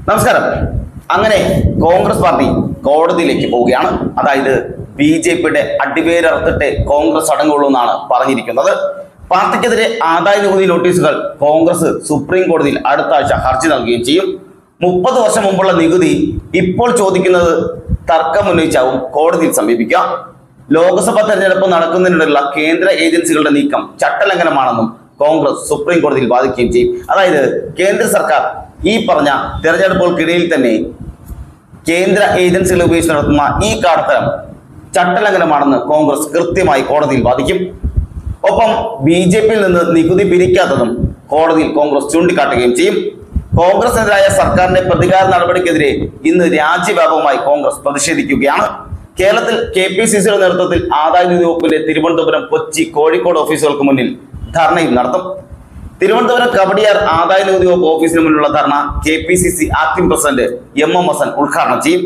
നമസ്കാരം അങ്ങനെ കോൺഗ്രസ് പാർട്ടി കോടതിയിലേക്ക് പോവുകയാണ് അതായത് ബി ജെ പിയുടെ അടിവേരറുത്തിട്ട് കോൺഗ്രസ് അടങ്ങുള്ളൂ എന്നാണ് പറഞ്ഞിരിക്കുന്നത് പാർട്ടിക്കെതിരെ ആദായ നികുതി നോട്ടീസുകൾ കോൺഗ്രസ് സുപ്രീം കോടതിയിൽ അടുത്ത ആഴ്ച ഹർജി നൽകുകയും ചെയ്യും മുപ്പത് വർഷം മുമ്പുള്ള നികുതി ഇപ്പോൾ ചോദിക്കുന്നത് തർക്കം ഉന്നയിച്ചാവും കോടതിയിൽ സമീപിക്കുക ലോക്സഭാ തെരഞ്ഞെടുപ്പ് നടക്കുന്നതിനിടെയുള്ള കേന്ദ്ര ഏജൻസികളുടെ നീക്കം ചട്ടലംഘനമാണെന്നും കോൺഗ്രസ് സുപ്രീം കോടതിയിൽ വാദിക്കുകയും ചെയ്യും അതായത് കേന്ദ്ര സർക്കാർ ഈ പറഞ്ഞ തെരഞ്ഞെടുപ്പുകൾക്കിടയിൽ തന്നെ കേന്ദ്ര ഏജൻസികൾ ഉപയോഗിച്ച് നടത്തുന്ന ഈ കാടത്തരം ചട്ടലംഘനമാണെന്ന് കോൺഗ്രസ് കൃത്യമായി കോടതിയിൽ വാദിക്കും ഒപ്പം ബി ജെ പിയിൽ നിന്ന് നികുതി പിരിക്കാത്തതും കോടതിയിൽ കോൺഗ്രസ് ചൂണ്ടിക്കാട്ടുകയും ചെയ്യും കോൺഗ്രസിനെതിരായ സർക്കാരിന്റെ പ്രതികാര നടപടിക്കെതിരെ ഇന്ന് രാജ്യവ്യാപകമായി കോൺഗ്രസ് പ്രതിഷേധിക്കുകയാണ് കേരളത്തിൽ കെ പി സി സിയുടെ നേതൃത്വത്തിൽ ആദായ നികുതി വകുപ്പിന്റെ തിരുവനന്തപുരം കൊച്ചി കോഴിക്കോട് ഓഫീസുകൾക്ക് മുന്നിൽ ധർണയും നടത്തും തിരുവനന്തപുരം കവടിയാർ ആദായ നികുതി വകുപ്പ് ഓഫീസിന് മുന്നിലുള്ള dharna K P C C acting president M M Hassan ഉദ്ഘാടനം ചെയ്യും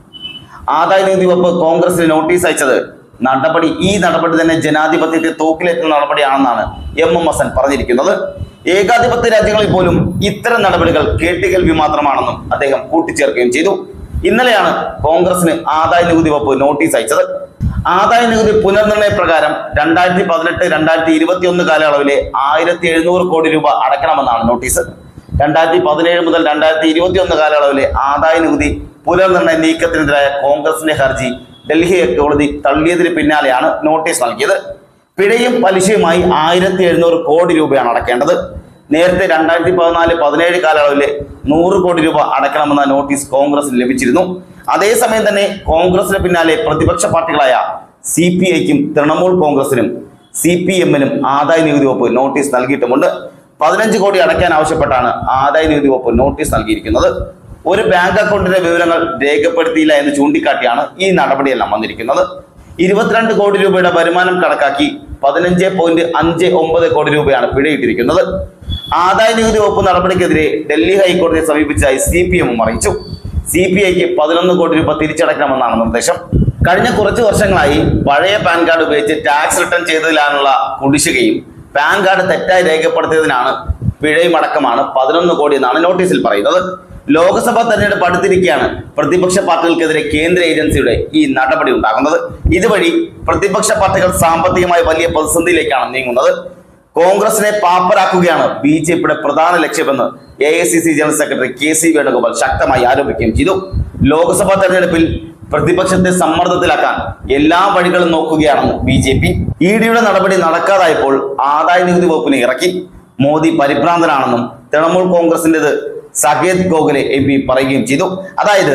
ആദായ നികുതി വകുപ്പ് കോൺഗ്രസിന് നോട്ടീസ് അയച്ചത് നടപടി ഈ നടപടി തന്നെ ജനാധിപത്യത്തെ തൂക്കിലേറ്റുന്ന നടപടിയാണെന്നാണ് എം എം ഹസൻ പറഞ്ഞിരിക്കുന്നത് ഏകാധിപത്യ രാജ്യങ്ങളിൽ പോലും ഇത്തരം നടപടികൾ കേട്ടുകേൾവി മാത്രമാണെന്നും അദ്ദേഹം കൂട്ടിച്ചേർക്കുകയും ചെയ്തു ഇന്നലെയാണ് കോൺഗ്രസിന് ആദായ നികുതി വകുപ്പ് നോട്ടീസ് അയച്ചത് ആദായ നികുതി പുനർനിർണയ പ്രകാരം രണ്ടായിരത്തി പതിനെട്ട് രണ്ടായിരത്തി ഇരുപത്തി ഒന്ന് കാലയളവിലെ ആയിരത്തി എഴുന്നൂറ് കോടി രൂപ അടയ്ക്കണമെന്നാണ് നോട്ടീസ് രണ്ടായിരത്തി പതിനേഴ് മുതൽ രണ്ടായിരത്തി ഇരുപത്തി ഒന്ന് കാലയളവിലെ ആദായ നികുതി പുനർനിർണയ നീക്കത്തിനെതിരായ കോൺഗ്രസിന്റെ ഹർജി ഡൽഹി കോടതി തള്ളിയതിന് പിന്നാലെയാണ് നോട്ടീസ് നൽകിയത് പിഴയും പലിശയുമായി ആയിരത്തി എഴുന്നൂറ് കോടി രൂപയാണ് അടക്കേണ്ടത് നേരത്തെ രണ്ടായിരത്തി പതിനാല് പതിനേഴ് കാലയളവിലെ നൂറ് കോടി രൂപ അടയ്ക്കണമെന്ന നോട്ടീസ് കോൺഗ്രസിന് ലഭിച്ചിരുന്നു അതേസമയം തന്നെ കോൺഗ്രസിന് പിന്നാലെ പ്രതിപക്ഷ പാർട്ടികളായ സി പി ഐക്കും തൃണമൂൽ കോൺഗ്രസിനും സി പി എമ്മിനും ആദായ നികുതി വകുപ്പ് നോട്ടീസ് നൽകിയിട്ടുമുണ്ട് പതിനഞ്ച് കോടി അടയ്ക്കാൻ ആവശ്യപ്പെട്ടാണ് ആദായ നികുതി വകുപ്പ് നോട്ടീസ് നൽകിയിരിക്കുന്നത് ഒരു ബാങ്ക് അക്കൗണ്ടിന്റെ വിവരങ്ങൾ രേഖപ്പെടുത്തിയില്ല എന്ന് ചൂണ്ടിക്കാട്ടിയാണ് ഈ നടപടിയെല്ലാം വന്നിരിക്കുന്നത് ഇരുപത്തിരണ്ട് കോടി രൂപയുടെ വരുമാനം കണക്കാക്കി പതിനഞ്ച് പോയിന്റ് അഞ്ച് ഒമ്പത് കോടി രൂപയാണ് പിഴയിട്ടിരിക്കുന്നത് ആദായ നികുതി വകുപ്പ് നടപടിക്കെതിരെ ഡൽഹി ഹൈക്കോടതിയെ സമീപിച്ചതായി സി പി എമ്മും അറിയിച്ചു സി പി ഐക്ക് പതിനൊന്ന് കോടി രൂപ തിരിച്ചടയ്ക്കണമെന്നാണ് നിർദ്ദേശം കഴിഞ്ഞ കുറച്ച് വർഷങ്ങളായി പഴയ പാൻ കാർഡ് ഉപയോഗിച്ച് ടാക്സ് റിട്ടേൺ ചെയ്തതിലാനുള്ള കുടിശ്ശികയും പാൻ കാർഡ് തെറ്റായി രേഖപ്പെടുത്തിയതിനാണ് പിഴയും അടക്കമാണ് പതിനൊന്ന് കോടി എന്നാണ് നോട്ടീസിൽ പറയുന്നത് ലോക്സഭാ തെരഞ്ഞെടുപ്പ് അടുത്തിരിക്കെയാണ് പ്രതിപക്ഷ പാർട്ടികൾക്കെതിരെ കേന്ദ്ര ഏജൻസിയുടെ ഈ നടപടി ഉണ്ടാകുന്നത് ഇതുവഴി പ്രതിപക്ഷ പാർട്ടികൾ സാമ്പത്തികമായി വലിയ പ്രതിസന്ധിയിലേക്കാണ് നീങ്ങുന്നത് കോൺഗ്രസിനെ പാപ്പരാക്കുകയാണ് ബി ജെ പിയുടെ പ്രധാന ലക്ഷ്യമെന്ന് A I C C general secretary K C Venugopal ശക്തമായി ആരോപിക്കുകയും ചെയ്തു ലോക്സഭാ തെരഞ്ഞെടുപ്പിൽ പ്രതിപക്ഷത്തെ സമ്മർദ്ദത്തിലാക്കാൻ എല്ലാ വഴികളും നോക്കുകയാണെന്ന് ബി ജെ പി ഇ ഡിയുടെ നടപടി നടക്കാതായപ്പോൾ ആദായ നികുതി വകുപ്പിനെ ഇറക്കി മോദി പരിഭ്രാന്തനാണെന്നും തൃണമൂൽ കോൺഗ്രസിന്റേത് സകേത് ഗോഖലെ എം പി പറയുകയും ചെയ്തു അതായത്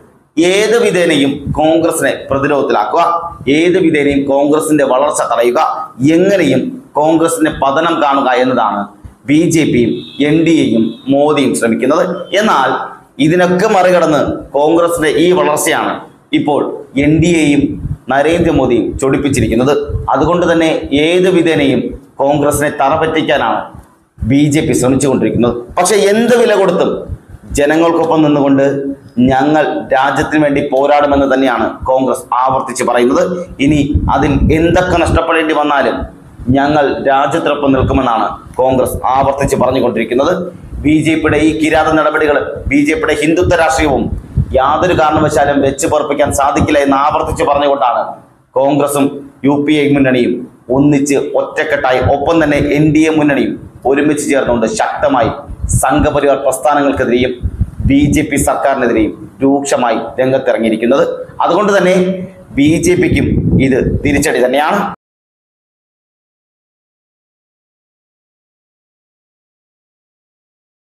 ഏത് വിധേനയും കോൺഗ്രസിനെ പ്രതിരോധത്തിലാക്കുക ഏത് വിധേനയും കോൺഗ്രസിന്റെ വളർച്ച തടയുക എങ്ങനെയും കോൺഗ്രസിന്റെ പതനം കാണുക എന്നതാണ് ബി ജെ പിയും എൻ ഡി എയും മോദിയും ശ്രമിക്കുന്നത് എന്നാൽ ഇതിനൊക്കെ മറികടന്ന് കോൺഗ്രസിന്റെ ഈ വളർച്ചയാണ് ഇപ്പോൾ എൻ ഡി എയും നരേന്ദ്രമോദിയും ചൊടിപ്പിച്ചിരിക്കുന്നത് അതുകൊണ്ട് തന്നെ ഏത് വിധേനയും കോൺഗ്രസിനെ തറപറ്റിക്കാനാണ് ബി ജെ പി ശ്രമിച്ചുകൊണ്ടിരിക്കുന്നത് പക്ഷെ എന്ത് വില കൊടുത്തും ജനങ്ങൾക്കൊപ്പം നിന്നുകൊണ്ട് ഞങ്ങൾ രാജ്യത്തിന് വേണ്ടി പോരാടുമെന്ന് തന്നെയാണ് കോൺഗ്രസ് ആവർത്തിച്ച് പറയുന്നത് ഇനി അതിൽ എന്തൊക്കെ നഷ്ടപ്പെടേണ്ടി വന്നാലും ഞങ്ങൾ രാജ്യത്തിനൊപ്പം നിൽക്കുമെന്നാണ് കോൺഗ്രസ് ആവർത്തിച്ച് പറഞ്ഞുകൊണ്ടിരിക്കുന്നത് ബി ജെ പിയുടെ ഈ കിരാത നടപടികൾ ബി ജെ പിയുടെ ഹിന്ദുത്വ രാഷ്ട്രീയവും യാതൊരു കാരണവശാലും വെച്ച് പൊറപ്പിക്കാൻ സാധിക്കില്ല എന്ന് ആവർത്തിച്ച് പറഞ്ഞുകൊണ്ടാണ് കോൺഗ്രസും യു പി എ മുന്നണിയും ഒന്നിച്ച് ഒറ്റക്കെട്ടായി ഒപ്പം തന്നെ എൻ ഡി എ മുന്നണിയും ഒരുമിച്ച് ചേർന്നുകൊണ്ട് ശക്തമായി സംഘപരിവാർ പ്രസ്ഥാനങ്ങൾക്കെതിരെയും ബി ജെ പി സർക്കാരിനെതിരെയും രൂക്ഷമായി രംഗത്തിറങ്ങിയിരിക്കുന്നത് അതുകൊണ്ട് തന്നെ ബി ജെ പിക്കും ഇത് തിരിച്ചടി തന്നെയാണ്